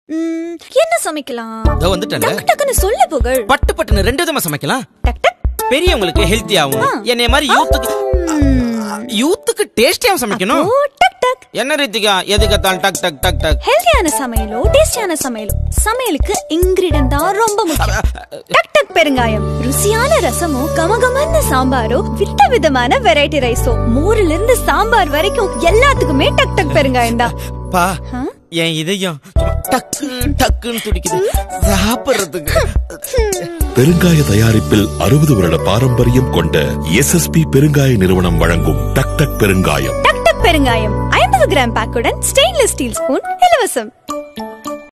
ம், என்ன சமைக்கலாம் இதோ வந்துட்டேன்ல டக்கு டக்குன்னு சொல்லு புகழ் பட்டு பட்டுன்னு ரெண்டு விதமா சமைக்கலாம் டக் டக் பெரியவங்களுக்கு ஹெல்த்தியாவும் என்னைய மாதிரி யூத்துக்கு ம், யூத்துக்கு டேஸ்டியாவும் சமைக்கணும் ஓ டக் டக் என்ன ரீத்திகா எதுக்கத்தான் டக் டக் டக் டக் ஹெல்தியான சமையலோ டேஸ்டியான சமையலோ சமையலுக்கு இன்கிரிடியன்ட் தான் ரொம்ப முக்கியம் டக் டக் பெருங்காயம் ருசியான ரசமோ கமகமன்னு சாம்பாரோ வித விதமான வெரைட்டி ரைஸோ மோர்ல இருந்து சாம்பார் வரைக்கும் எல்லாத்துக்குமே டக் டக் பெருங்காயம் தான் பா ஆ? என் இதயம் சும்மா டக்கு டக்குன்னு துடிக்குது சாப்பிடுறதுக்கு பெருங்காய தயாரிப்பில் அறுபது வருட பாரம்பரியம் கொண்ட எஸ்எஸ்பி பெருங்காய நிறுவனம் வழங்கும் டக் டக் பெருங்காயம் டக் டக் பெருங்காயம் ஐம்பது கிராம் பேக்குடன் ஸ்டெயின்லெஸ் ஸ்டீல் ஸ்பூன் இலவசம்